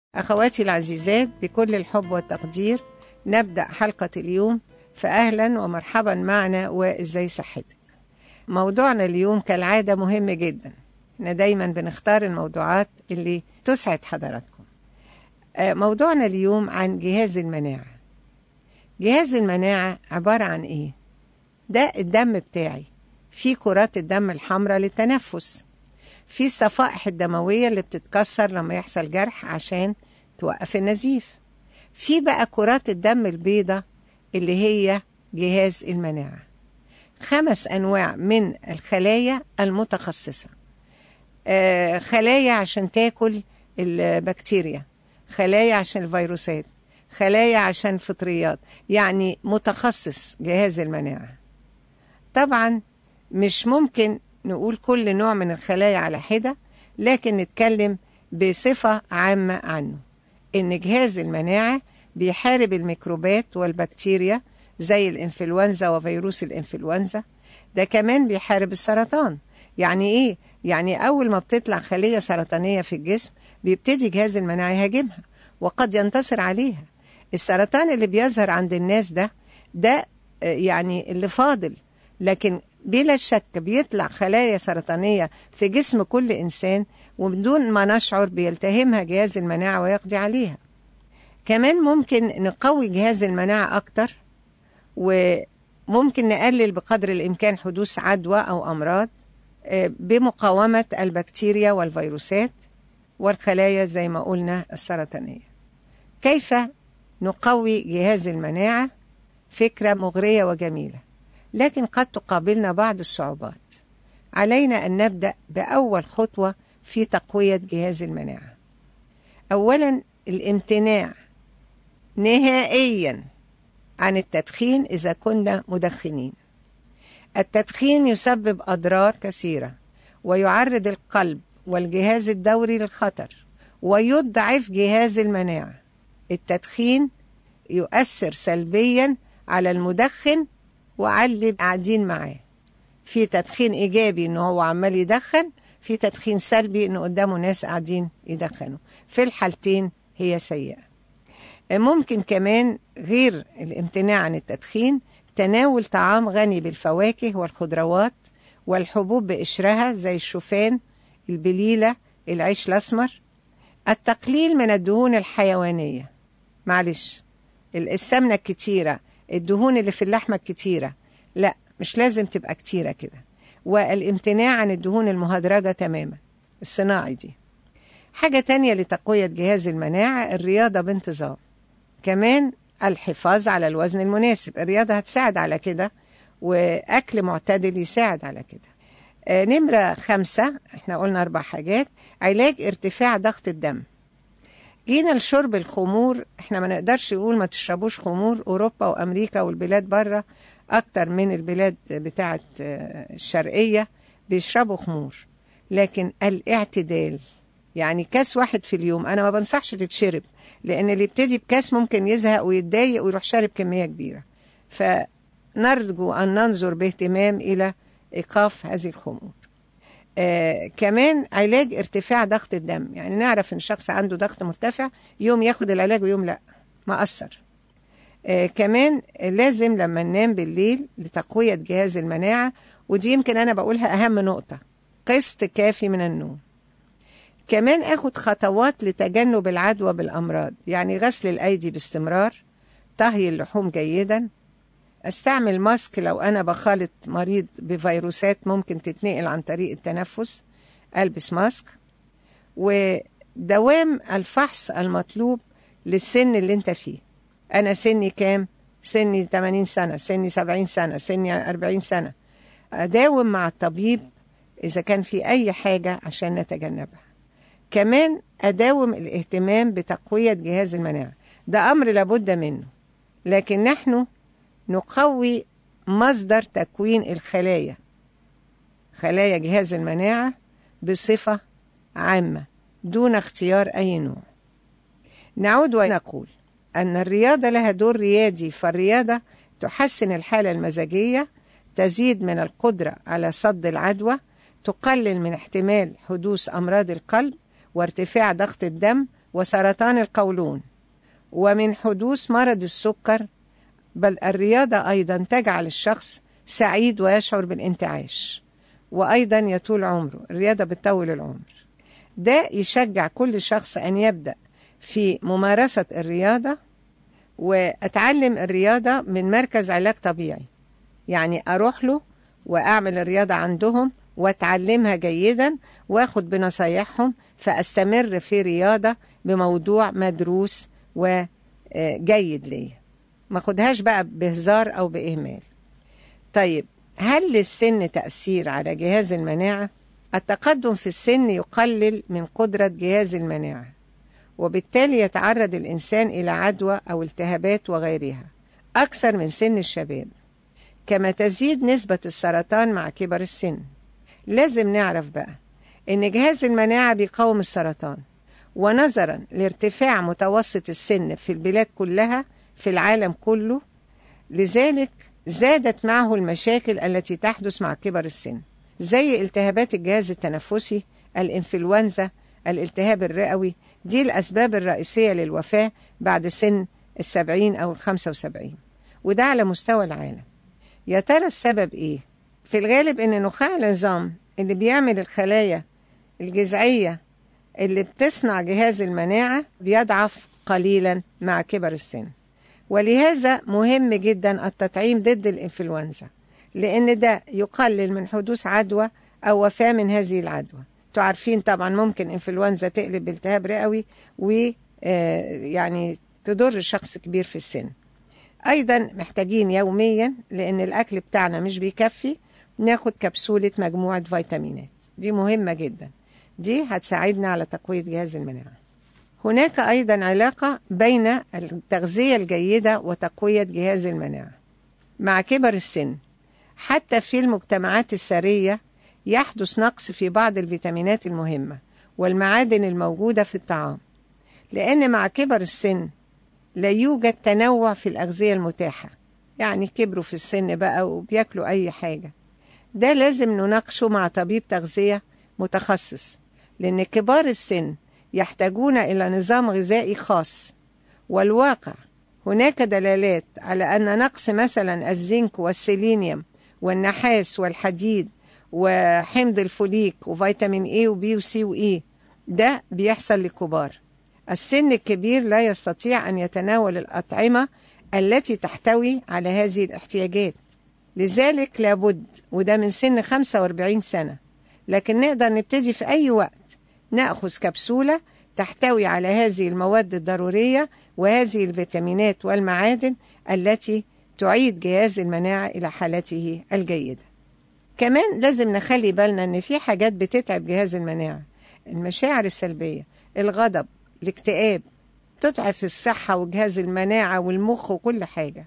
أخواتي العزيزات بكل الحب والتقدير نبدأ حلقة اليوم فأهلا ومرحبا معنا وإزاي صحتك موضوعنا اليوم كالعادة مهم جدا احنا دايما بنختار الموضوعات اللي تسعد حضراتكم آه، موضوعنا اليوم عن جهاز المناعة جهاز المناعة عبارة عن إيه؟ ده الدم بتاعي في كرات الدم الحمراء للتنفس في الصفائح الدموية اللي بتتكسر لما يحصل جرح عشان توقف النزيف في بقى كرات الدم البيضاء اللي هي جهاز المناعة خمس أنواع من الخلايا المتخصصة آه، خلايا عشان تاكل البكتيريا خلايا عشان الفيروسات خلايا عشان الفطريات يعني متخصص جهاز المناعة طبعا مش ممكن نقول كل نوع من الخلايا على حدة لكن نتكلم بصفة عامة عنه إن جهاز المناعة بيحارب الميكروبات والبكتيريا زي الإنفلونزا وفيروس الإنفلونزا ده كمان بيحارب السرطان يعني إيه؟ يعني أول ما بتطلع خلية سرطانية في الجسم بيبتدي جهاز المناعة يهاجمها وقد ينتصر عليها السرطان اللي بيظهر عند الناس ده ده آه، يعني اللي فاضل لكن بلا شك بيطلع خلايا سرطانية في جسم كل إنسان وبدون ما نشعر بيلتهمها جهاز المناعة ويقضي عليها كمان ممكن نقوي جهاز المناعة أكتر وممكن نقلل بقدر الإمكان حدوث عدوى أو أمراض آه، بمقاومة البكتيريا والفيروسات والخلايا زي ما قلنا السرطانية كيف نقوي جهاز المناعة فكرة مغرية وجميلة لكن قد تقابلنا بعض الصعوبات علينا أن نبدأ بأول خطوة في تقوية جهاز المناعة أولا الامتناع نهائيا عن التدخين إذا كنا مدخنين التدخين يسبب أضرار كثيرة ويعرض القلب والجهاز الدوري للخطر ويضعف جهاز المناعة التدخين يؤثر سلبيا على المدخن وعلى اللي قاعدين معاه في تدخين إيجابي إنه هو عمال يدخن في تدخين سلبي إنه قدامه ناس قاعدين يدخنوا في الحالتين هي سيئة ممكن كمان غير الامتناع عن التدخين تناول طعام غني بالفواكه والخضروات والحبوب بقشرها زي الشوفان البليلة العيش الأسمر التقليل من الدهون الحيوانية معلش السمنة الكتيرة الدهون اللي في اللحمة الكتيرة لا مش لازم تبقى كتيرة كده والامتناع عن الدهون المهدرجة تماما الصناعي دي حاجة تانية لتقوية جهاز المناعة الرياضة بانتظام كمان الحفاظ على الوزن المناسب الرياضة هتساعد على كده وأكل معتدل يساعد على كده آه، نمرة خمسة احنا قلنا أربع حاجات علاج ارتفاع ضغط الدم جينا لشرب الخمور احنا ما نقدرش نقول ما تشربوش خمور أوروبا وأمريكا والبلاد بره أكتر من البلاد بتاعة آه، الشرقية بيشربوا خمور لكن الاعتدال يعني كاس واحد في اليوم أنا ما بنصحش تتشرب لأن اللي يبتدي بكاس ممكن يزهق ويتضايق ويروح شارب كمية كبيرة فنرجو أن ننظر باهتمام إلى إيقاف هذه الخمور آه كمان علاج ارتفاع ضغط الدم يعني نعرف ان الشخص عنده ضغط مرتفع يوم ياخد العلاج ويوم لا ما أثر آه كمان لازم لما ننام بالليل لتقوية جهاز المناعة ودي يمكن أنا بقولها أهم نقطة قسط كافي من النوم كمان اخد خطوات لتجنب العدوى بالامراض يعني غسل الايدي باستمرار طهي اللحوم جيدا استعمل ماسك لو انا بخالط مريض بفيروسات ممكن تتنقل عن طريق التنفس البس ماسك ودوام الفحص المطلوب للسن اللي انت فيه انا سني كام سني 80 سنه سني 70 سنه سني 40 سنه اداوم مع الطبيب اذا كان في اي حاجه عشان نتجنبها كمان أداوم الاهتمام بتقوية جهاز المناعة ده أمر لابد منه لكن نحن نقوي مصدر تكوين الخلايا خلايا جهاز المناعة بصفة عامة دون اختيار أي نوع نعود ونقول أن الرياضة لها دور ريادي فالرياضة تحسن الحالة المزاجية تزيد من القدرة على صد العدوى تقلل من احتمال حدوث أمراض القلب وارتفاع ضغط الدم وسرطان القولون ومن حدوث مرض السكر بل الرياضة أيضا تجعل الشخص سعيد ويشعر بالانتعاش وأيضا يطول عمره الرياضة بتطول العمر ده يشجع كل شخص أن يبدأ في ممارسة الرياضة وأتعلم الرياضة من مركز علاج طبيعي يعني أروح له وأعمل الرياضة عندهم وأتعلمها جيدا وأخد بنصايحهم فأستمر في رياضة بموضوع مدروس وجيد ليا ما خدهاش بقى بهزار أو بإهمال طيب هل للسن تأثير على جهاز المناعة؟ التقدم في السن يقلل من قدرة جهاز المناعة وبالتالي يتعرض الإنسان إلى عدوى أو التهابات وغيرها أكثر من سن الشباب كما تزيد نسبة السرطان مع كبر السن لازم نعرف بقى إن جهاز المناعة بيقاوم السرطان ونظرا لارتفاع متوسط السن في البلاد كلها في العالم كله لذلك زادت معه المشاكل التي تحدث مع كبر السن زي التهابات الجهاز التنفسي الإنفلونزا الالتهاب الرئوي دي الأسباب الرئيسية للوفاة بعد سن السبعين أو الخمسة وسبعين وده على مستوى العالم يا ترى السبب إيه؟ في الغالب إن نخاع العظام اللي بيعمل الخلايا الجذعية اللي بتصنع جهاز المناعة بيضعف قليلا مع كبر السن ولهذا مهم جدا التطعيم ضد الإنفلونزا لأن ده يقلل من حدوث عدوى أو وفاة من هذه العدوى تعرفين طبعا ممكن إنفلونزا تقلب بالتهاب رئوي و يعني تضر شخص كبير في السن أيضا محتاجين يوميا لأن الأكل بتاعنا مش بيكفي ناخد كبسولة مجموعة فيتامينات دي مهمة جدا دي هتساعدنا على تقوية جهاز المناعة هناك أيضا علاقة بين التغذية الجيدة وتقوية جهاز المناعة مع كبر السن حتى في المجتمعات السرية يحدث نقص في بعض الفيتامينات المهمة والمعادن الموجودة في الطعام لأن مع كبر السن لا يوجد تنوع في الأغذية المتاحة يعني كبروا في السن بقى وبياكلوا أي حاجة ده لازم نناقشه مع طبيب تغذية متخصص لأن كبار السن يحتاجون إلى نظام غذائي خاص والواقع هناك دلالات على أن نقص مثلا الزنك والسيلينيوم والنحاس والحديد وحمض الفوليك وفيتامين A وبي وسي وإي ده بيحصل للكبار السن الكبير لا يستطيع أن يتناول الأطعمة التي تحتوي على هذه الاحتياجات لذلك لابد وده من سن 45 سنة لكن نقدر نبتدي في أي وقت نأخذ كبسولة تحتوي على هذه المواد الضرورية وهذه الفيتامينات والمعادن التي تعيد جهاز المناعة إلى حالته الجيدة كمان لازم نخلي بالنا ان في حاجات بتتعب جهاز المناعة المشاعر السلبية الغضب الاكتئاب تضعف الصحة وجهاز المناعة والمخ وكل حاجة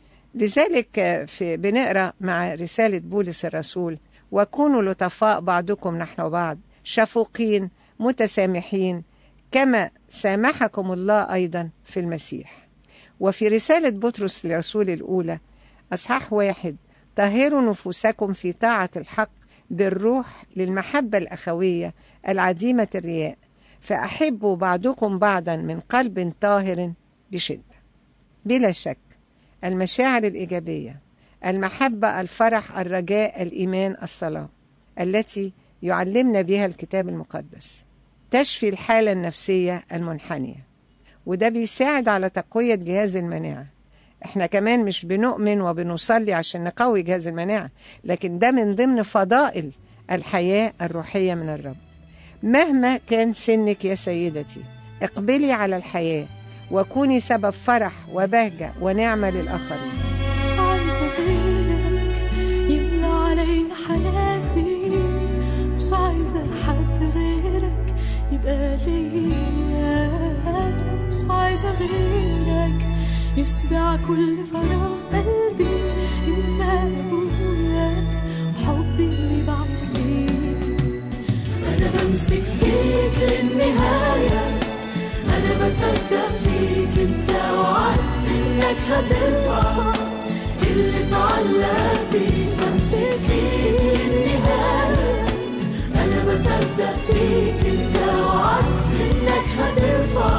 لذلك في بنقرأ مع رسالة بولس الرسول وكونوا لطفاء بعضكم نحن بعض شفوقين متسامحين كما سامحكم الله أيضا في المسيح وفي رسالة بطرس الرسول الأولى أصحاح واحد طهروا نفوسكم في طاعة الحق بالروح للمحبة الأخوية العديمة الرياء فأحبوا بعضكم بعضا من قلب طاهر بشدة بلا شك المشاعر الإيجابية المحبة الفرح الرجاء الإيمان الصلاة التي يعلمنا بها الكتاب المقدس تشفي الحالة النفسية المنحنية وده بيساعد على تقوية جهاز المناعة احنا كمان مش بنؤمن وبنصلي عشان نقوي جهاز المناعة لكن ده من ضمن فضائل الحياة الروحية من الرب مهما كان سنك يا سيدتي اقبلي على الحياة وكوني سبب فرح وبهجة ونعمة للآخرين مش عايزة غيرك يملى عليا حياتي مش عايزة حد غيرك يبقى ليا مش عايزة غيرك يشبع كل فراغ قلبي انت ابويا وحبي اللي بعيش ليه انا بمسك فيك للنهايه انا بصدق فيك انت وعدت انك هترفع اللي اتعلق بيك بمسك فيك للنهايه انا بصدق فيك انت وعدت انك هترفع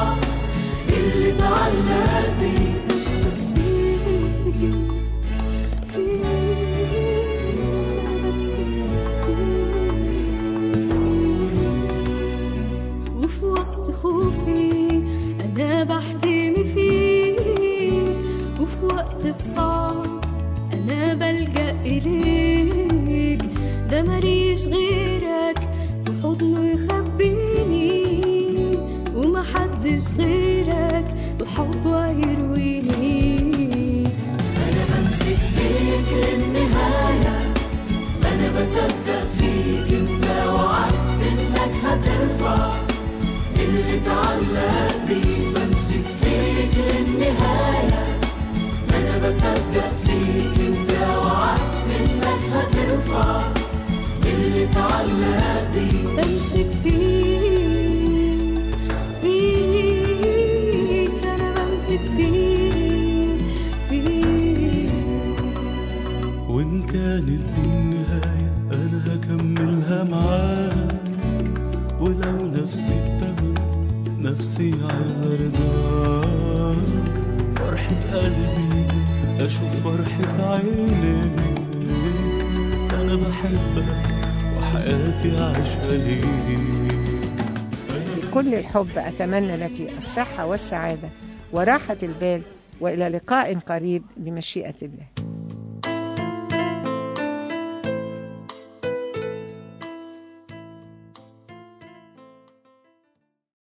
بحتمي فيك وفي وقت الصعب أنا بلجأ إليك ده ماليش غيرك في حضنه يخبيني ومحدش غيرك بحبه يرويني أنا بمسك فيك للنهاية أنا بصدق فيك أنت وعدت إنك هترفع اللي اتعلق بيه بمسك فيك للنهاية أنا بصدق فيك أنت وعدت إنك هترفع اللي اتعلق بيه بمسك فيك فيك أنا بمسك فيك فيك وإن كانت دي النهاية أنا هكملها معاك ولو نفسي التمن نفسي عايز أرضاك فرحة قلبي أشوف فرحة عينيك أنا بحبك وحياتي عايشة ليك بكل الحب أتمنى لك الصحة والسعادة وراحة البال وإلى لقاء قريب بمشيئة الله